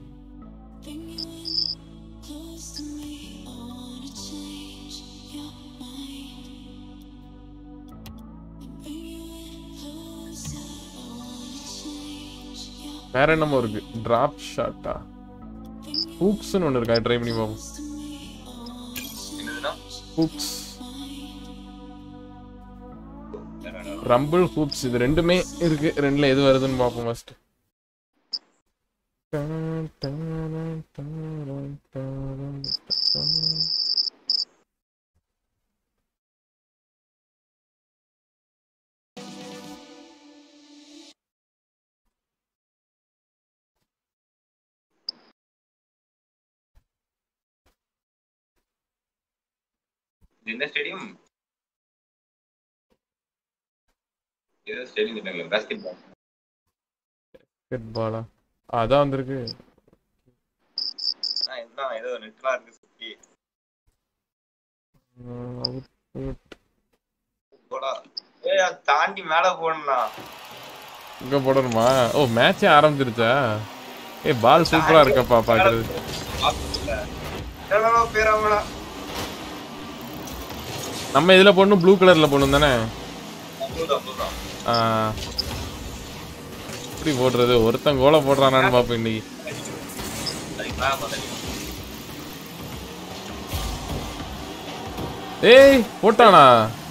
வேற என்னமோ இருக்கு டிராப் ஷாட்டா ஹூக்ஸ்னு ஒன்று இருக்கா ட்ரை பண்ணி பார்ப்போம் என்னதுன்னா ஹூக்ஸ் வேற என்ன? ரம்பிள் ஹூப்ஸ் இது ரெண்டுமே இருக்கு ரெண்டுல எது வருதுன்னு பார்ப்போம் ஃபர்ஸ்ட் இது என்ன ஸ்டேடியம் ஏதோ ஸ்டேடியம் சொன்னாங்களே பாஸ்கெட் பால் கிரிக்கெட் பாலா அதான் வந்திருக்கு என்ன ஏதோ நெட்லாம் இருக்கு சுத்தி ம், out, out. போடா ஏய் அதை தாண்டி மேல போடணும்னா இங்க போடணுமா ஓ மேட்சே ஆரம்பிச்சிருச்சா ஏய் பால் சூப்பரா இருக்கப்பா பாக்குறது எவ்வளோ பேராமடா நம்ம இதுல போடணும் ப்ளூ கலர்ல போடணும் தானே அவ்வளோதான் அவ்வளோதான் ஆ. எப்படி போடுறது ஒருத்தன் கோலை போடுறானான்னு பாப்போம் இன்னைக்கு அதுக்கு மேல பார்த்தா ஏய் போட்டானா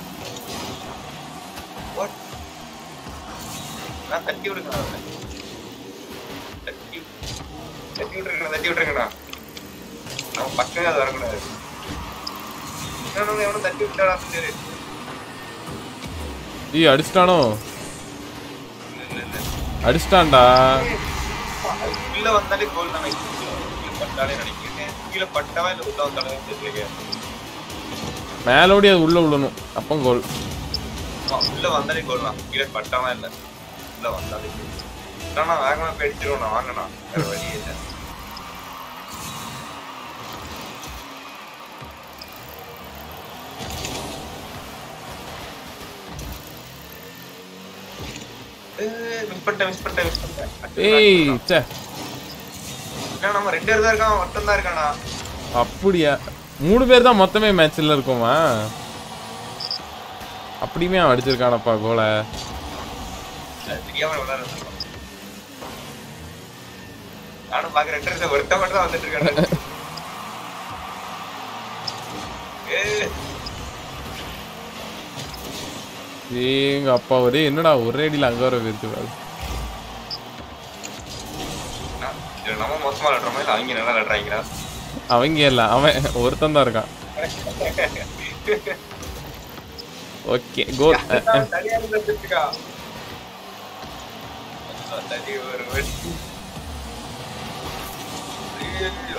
நான் தட்டி விடுங்க அவனை. தட்டி தட்டி விட்டுருக்கா தட்டி விட்டுருக்கா அவன் பக்கமே அது வரக்கூடாது இன்னொன்னு எவனும் தட்டி விட்டாடா சரி ஏய் அடிச்சிட்டானோ இல்ல இல்ல அடிச்சிட்டான்டா அது உள்ள வந்தாலே கோல் தான் கீழே பட்டாலே நினைக்கிறேன் கீழே பட்டாவா இல்ல உள்ள வந்தாலே தெரியல மேலோடி அது உள்ள விழணும் அப்போ கோல் ஆமா, உள்ள வந்தாலே கோல் தான் கீழே பட்டாவா இல்ல உள்ள வந்தாலே goal. இல்லைன்னா வேகமா போய் அடிச்சிருவோம் நான் வாங்கண்ணா வேற வழியே இல்லை மிஸ் பண்ணிட்டேன் மிஸ் பண்ணிட்டேன் மிஸ் பண்ணிட்டேன் ஏய் சே ஏன்னா நம்ம ரெண்டு பேர் தான் இருக்கான் ஒருத்தன் தான் இருக்கானா அப்படியா மூணு பேர் தான் மொத்தமே மேட்ச்ல இருக்கோமா அப்படியுமே அவன் அடிச்சிருக்கானப்பா கோலை அது தெரியாம விளையாடுறது நானும் பாக்குற ரெண்டு பேர் ஒருத்தன் மட்டும் தான் வந்துட்டு இருக்கானு ஏய், எங்க அப்பா ஒரே என்னடா ஒரே அடியில் அங்க வர போயிருக்கு நான் இதுல நம்ம மோசமா விளையாடுறோமா இல்ல அவங்க நல்லா விளையாடுறாங்களா அவங்க இல்ல அவன் ஒருத்தன் தான் இருக்கான் ஓகே கோல் தனியா இருந்து வச்சிருக்கா தனி ஒருவன் ஐயையோ.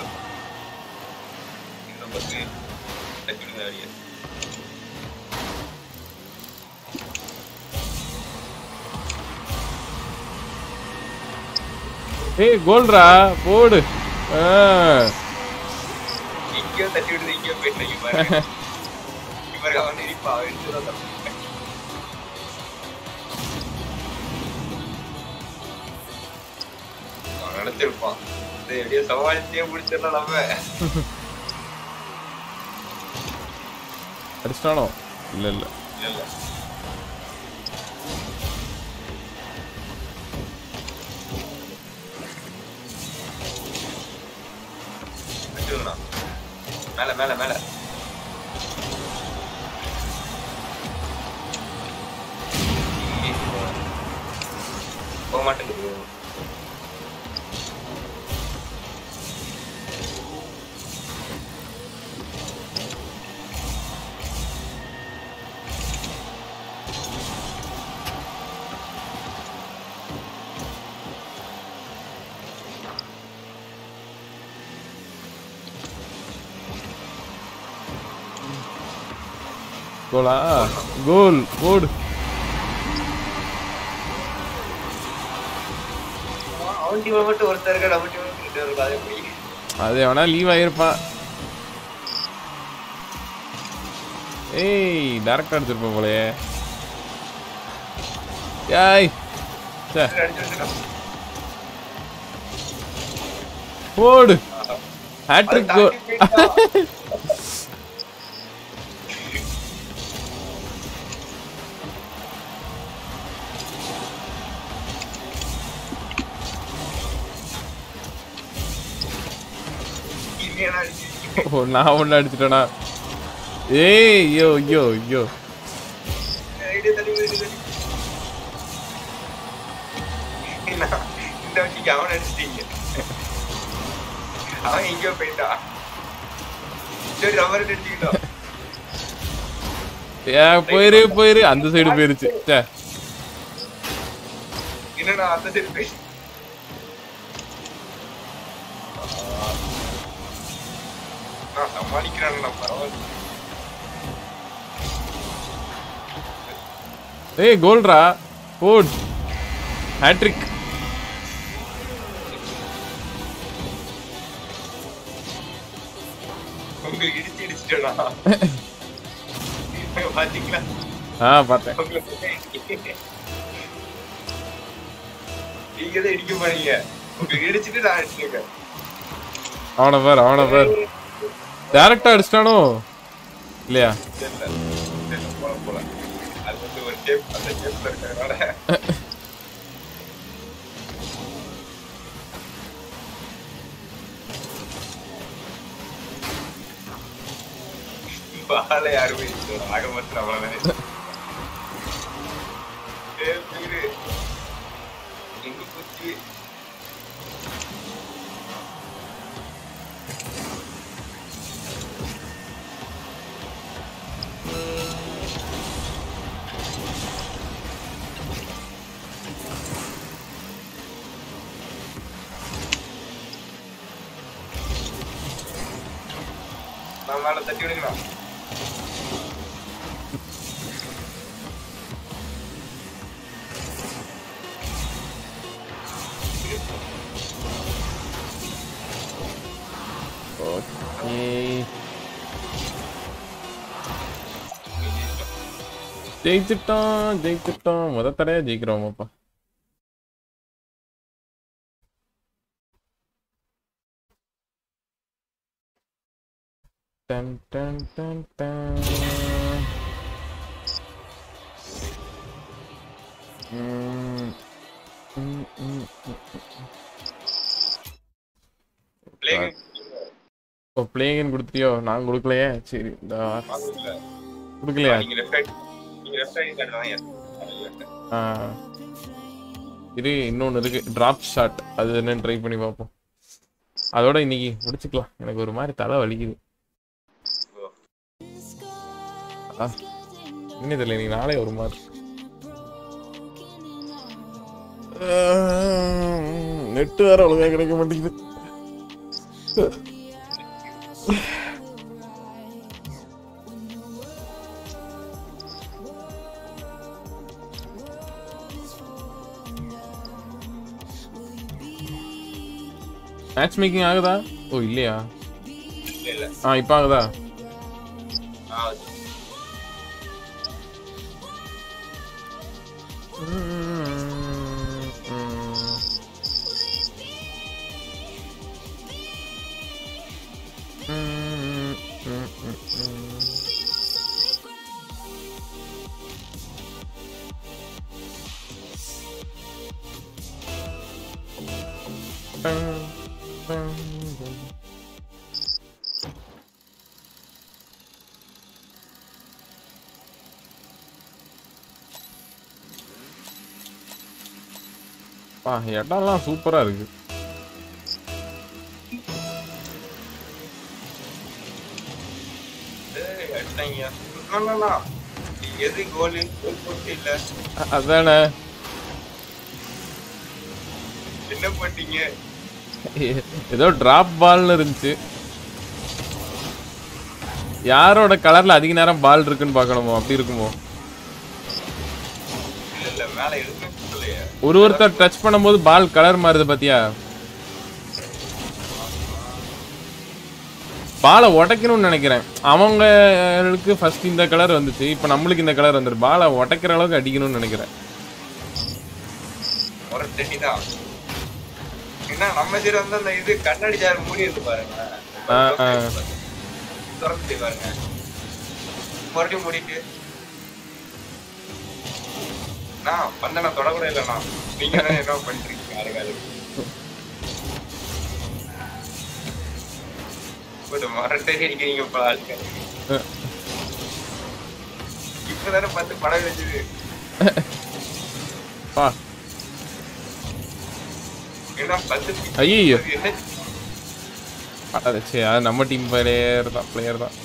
இந்த பக்கு தட்டி விடுங்க வெளியே ஏய் கோல்ரா போடு ஆ. எங்கேயோ தட்டி விடுது எங்கேயோ போயிட்டு இங்க பாருங்க இங்க பாருங்க அவன் இடிப்பா அவன் எடுத்துதான் தப்பு அவன் நினைச்சிருப்பான் இது எப்படியோ சமாளிச்சே முடிச்சிடலாம் நம்ம அடிச்சிட்டானோ இல்ல இல்ல இல்ல இல்ல அடிச்சுடுங்கண்ணா. மேல மேல மேல போக மாட்டேங்குது கோலா கோல் போடு அவன் டீம் மட்டும் ஒருத்தர் இருக்கா நம்ம டீம் ரெண்டு பேர் இருக்கா அது எப்படி அது எவனா லீவ் ஆகிருப்பான் ஏய் டேரக்டா அடிச்சிருப்பேன் போலயே ஏய் சே அடிச்சுட்டு போடு ஹேட்ரிக் கோல் ஓ நான் ஒன்று அடிச்சிட்டேனா ஏய் ஐயோ ஐயோ ஐயோ இந்த வட்டிக்கு அவன் அடிச்சிட்டீங்க அவன் எங்கேயோ போயிட்டான் சரி ரப்பர் அடிச்சுக்கிட்டோம் ஏ போயிரு போயிரு அந்த சைடு போயிருச்சு சே என்னடா அந்த சைடு போய் நான் சமாளிக்கிறேன் நான் பரவாயில்ல ஏய் கோல்ரா போட் ஹேட்ரிக் உங்களுக்கு இடிச்சு இடிச்சுட்டா பாத்தீங்களா ஆ பார்த்தேன் உங்களுக்கு நீங்க தான் இடிக்க போறீங்க உங்களுக்கு இடிச்சிட்டு நான் அடிச்சிருக்கேன் அவனை பார் அவனை பார் டேரக்டா அடிச்சிட்டானோ இல்லையா தெரியல தெரியல போல போல அது வந்து ஒரு டேப் அந்த டேப்ல இருக்கிறதுனால பாலை யாருமே இல்லை ஆக மொத்தம் அவ்வளவுதானே ஏய், உயிரு. எங்க போச்சு நான் மேல தட்டி விடுங்களா ஏய். ஜெயிச்சுட்டோம் ஜெயிச்சுட்டோம் முத தடையா ஜெயிக்கிறோமாப்பா டன் டன் டன் டன் ம், ம், ம், ம். பிளேயிங் ஓ பிளேயிங் கொடுத்தியோ நான் கொடுக்கலையே சரி இந்த வாங்கல கொடுக்கலையா நீங்க லெஃப்ட் ரைட் நீங்க லெஃப்ட் ரைட் கார்டு தான் yes. ஆ. இது இன்னொன்று இருக்கு டிராப் ஷாட் அது என்னன்னு ட்ரை பண்ணி பார்ப்போம் அதோட இன்னைக்கு முடிச்சுக்கலாம் எனக்கு ஒரு மாதிரி தலை வலிக்குது ஆ. என்ன தெரியல இன்னைக்கு நாளே ஒரு மாதிரி நெட்டு வேற ஒழுங்கா கிடைக்க மாட்டேங்குது மேட்ச் மேக்கிங் ஆகுதா ஓ இல்லையா இல்ல இல்ல ஆ இப்போ ஆகுதா ஆ பா இடம்லாம் சூப்பரா இருக்கு ஏய், அடிச்சாங்க. No, no, no. எது கோலு கோல் போட்டு இல்ல அ- அதானே என்ன பண்ணீங்க ஏதோ டிராப் பால்னு இருந்துச்சு யாரோட கலர்ல அதிக நேரம் பால் இருக்குன்னு பார்க்கணுமோ அப்படி இருக்குமோ இல்ல இல்ல மேல எதுவுமே சொல்லலையே ஒரு ஒருத்தர் டச் பண்ணும்போது பால் கலர் மாறுது பாத்தியா பாலை உடைக்கணும்னு நினைக்கிறேன் அவங்களுக்கு ஃபர்ஸ்ட் இந்த கலர் வந்துச்சு இப்போ நம்மளுக்கு இந்த கலர் வந்துரு பாலை உடைக்கிற அளவுக்கு அடிக்கணும்னு நினைக்கிறேன் ஒரு தண்ணி தான் என்ன நம்ம சைடு வந்து அந்த இது கண்ணாடி ஜார் மூடி இருக்கு பாருங்க ஆ, ஆ. திறந்துட்டு பாருங்க மறுபடியும் மூடிட்டு நான் வந்து நான் தொடக்கூட இல்லைண்ணா நீங்க தான் என்ன பண்ணிருக்கீங்க ஆளுகாலு ஒரு மரட்டை அடிக்கிறீங்க இப்ப ஆளுங்க அஹ், இப்பதானே பார்த்து படம் வச்சுது பா என்ன பத்து ஐயோ என்ன அது சரி அது நம்ம டீம் பிளேயர் தான் பிளேயர் தான்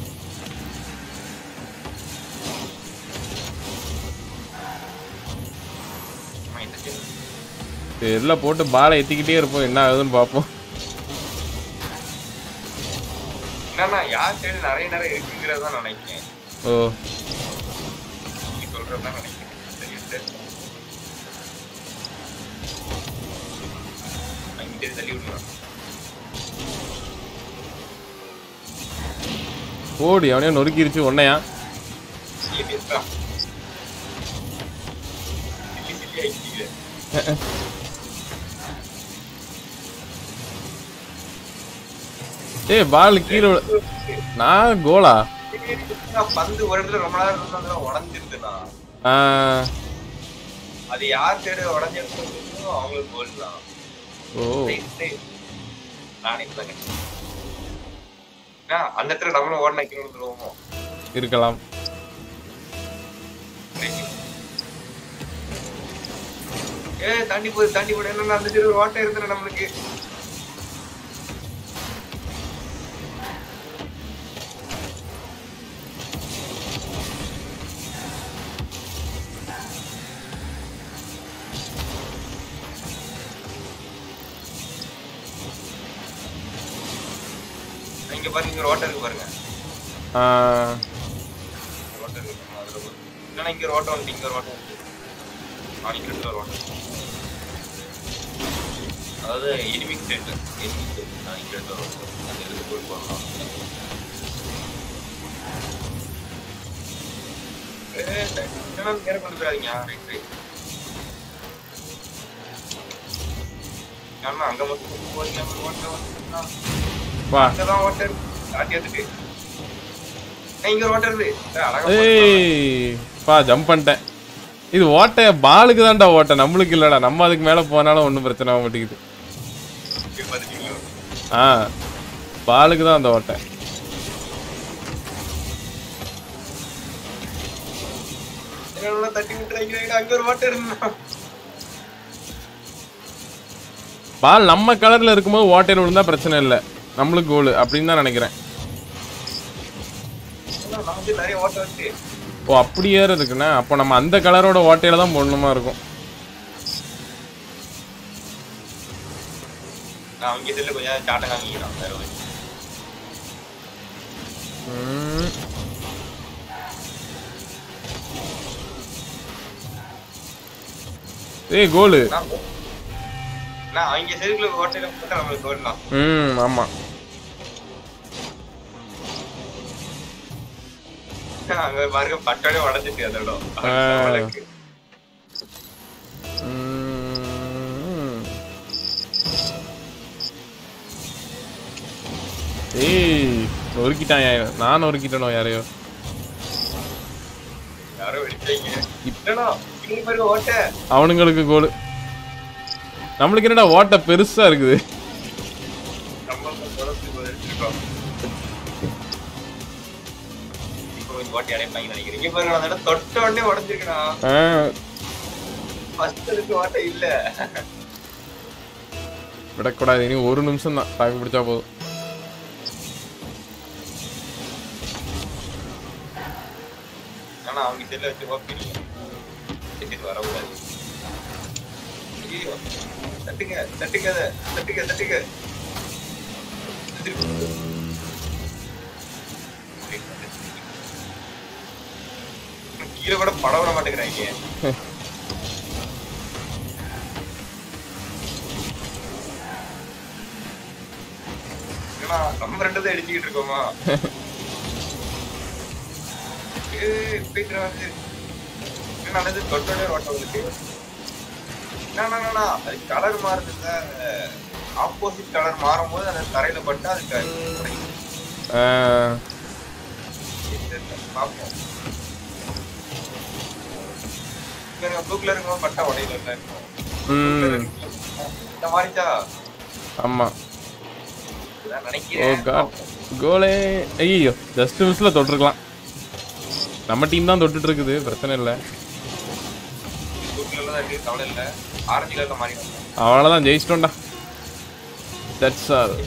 தெரியல போட்டு பாலை எத்திக்கிட்டே இருப்போம் என்ன ஆகுதுன்னு பார்ப்போம் என்னன்னா யார் சைடு நிறைய நிறைய இருக்குங்கிறத நினைக்கிறேன் ஓ நீ சொல்றதுதான் நினைக்கிறேன் விட்டு அங்கிட்டே தள்ளி விடணும் ஓடி அவனையும் நொறுக்கிருச்சு உன்னையா சில்லி இருக்கா சில்லி சில்லி ஆகிக்கிறேன் ஏய் பால் கீழே விழு- நான் கோலா பந்து ஒரு இடத்துல ரொம்ப நேரம் இருந்தா உடஞ்சிருந்துண்ணா ஆ, அது யார் சைடு உடஞ்சிருந்தோ அவங்களுக்கு கோல் தான் ஓ நானே தாங்க அந்த இடத்துல நம்மளும் ஓட நிக்கணும் சொல்லுவோமோ இருக்கலாம் ஏ தாண்டி போகுது தாண்டி போடு என்ன அந்த சைடு ஒரு ஓட்டம் இருந்துடும் நம்மளுக்கு இங்க பாருங்க இங்க ஒரு ஓட்டம் இருக்கு பாருங்க ஆ, ஒரு ஓட்டம் இருக்கு பாருங்க, அதுல ஒரு- இல்லைன்னா இங்க ஒரு ஓட்டம் வந்து இங்க ஒரு ஓட்டம் இருக்கு நாளைக்கு ரெண்டு ஒரு ஓட்டம் அதாவது எனிமிக் ஸ்டேட் எனிமிக் ஸ்டேட் நாளைக்கு ரெண்டு ஒரு ஓட்டம் அந்த இடத்துக்கு போய் போகலாம் என்னன்னா நேரம் கொண்டு போயிடாதீங்க ரைட் ரைட் ஏன்னா அங்க மட்டும் கொண்டு போறீங்க அங்க ஓட்ட ஓட்ட வா அங்கதான் ஓட்டர் காட்டி எடுத்துட்டு ஏய், இங்க ஒரு ஓட்டர் இருக்கு ஏய், அழகா போட்டுருக்காங்க. ஏய் பா ஜம்ப் பண்ணிட்டேன் இது ஓட்ட பாலுக்கு தான்டா ஓட்ட நம்மளுக்கு இல்லடா நம்ம அதுக்கு மேல போனாலும் ஒன்றும் பிரச்சனை ஆக மாட்டேங்குது இங்க பாத்துட்டீங்களா? ஆ பாலுக்கு தான் அந்த ஓட்டை என்னடா தட்டி விட்டுறாங்க அங்க ஒரு ஓட்டர் இருந்தா பால் நம்ம கலர்ல இருக்கும்போது ஓட்டையில் விழுந்தா பிரச்சனை இல்லை நம்மளுக்கு கோல் அப்படின்னு தான் நினைக்கிறேன் நான் வந்து நிறைய ஓட்டர் வச்சு ஓ அப்படியே இருக்குண்ணா அப்போ நம்ம அந்த கலரோட ஓட்டையில தான் போடணுமா இருக்கும் நான் அவங்க இதுல கொஞ்சம் சாட்டம் காமிக்கிறான் வேற ஒரு ம். ஏய் கோலு நான் நான் அவங்க சைடுக்குள்ள ஓட்டையில போட்டா நம்மளுக்கு ஓடலாம் ம் ஆமா அங்க பாருங்க பட்டோட உடஞ்சிட்டு அந்த இடம் ஆ. அவளுக்கு. ம். ஏய் நொறுக்கிட்டான் யா- நான் நொறுக்கிட்டனோ யாரையோ யாரோ வெடிச்சாங்க இல்லடா இங்க பாருங்க ஓட்டை அவனுங்களுக்கு கோலு நம்மளுக்கு என்னடா ஓட்டை பெருசா இருக்குது நம்ம தொடர்ந்து வச்சிருக்கோம் இப்போ கொஞ்சம் ஓட்டை அடைப்பாங்க நினைக்கிறேன் இங்க பாருங்க அந்த இடம் தொட்ட உடனே உடஞ்சிருக்கா ஆ, ஃபர்ஸ்ட் இருக்கு ஓட்டை இல்ல விடக்கூடாது இனி ஒரு நிமிஷம் தான் தாக்கு பிடிச்சா போதும் ஆனா அவங்க செல்ல வச்சு ஓகே டிக்கெட் வரக்கூடாது ஐயோ தட்டுங்க தட்டுங்க அதை தட்டுங்க தட்டுங்க கீழே கூட படம் விட மாட்டேங்கிறாங்க ஏன்னா நம்ம ரெண்டு தான் அடிச்சுக்கிட்டு இருக்கோமா ஏய், போயிட்டு வந்து என்ன நல்லது தொட்டோட ஓட்டம் வந்துட்டு என்னன்னா அது கலர் மாறுதுல ஆப்போசிட் கலர் மாறும்போது அந்த தரையில பட்டு அதுக்கு உடையுது. ஆ, தெரியல, பார்ப்போம் ப்ளூ கலர் இருக்கும் பட்டா உடையில இருக்கும் ம் இந்த மாதிரிச்சா ஆமா இதான் ஓ நினைக்கிறேன் காட் கோலே ஐயோ ஜஸ்ட் மிஸ்ல தொட்டிருக்கலாம் நம்ம டீம் தான் தொட்டுட்டு இருக்குது பிரச்சனை இல்லை ப்ளூ கலர்ல தான் இருக்கு கவலை இல்ல ஆரஞ்சு கலர்ல மாறி வந்தோம் அவ்வளோதான் ஜெயிச்சிட்டோம்டா தட்ஸ் ஆல்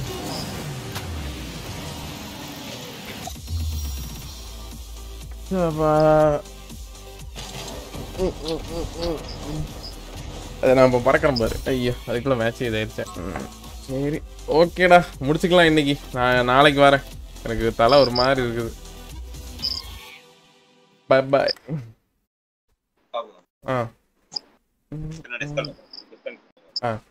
அதை நான் இப்போ பறக்கிறேன் பாரு ஐயோ அதுக்குள்ள மேட்ச் இதாயிருச்சேன் ம். சரி ஓகேடா முடிச்சுக்கலாம் இன்னைக்கு நான் நாளைக்கு வரேன் எனக்கு தலை ஒரு மாதிரி இருக்குது பை பாய் பார்ப்போம் ஆ நான் discount- discount ஆ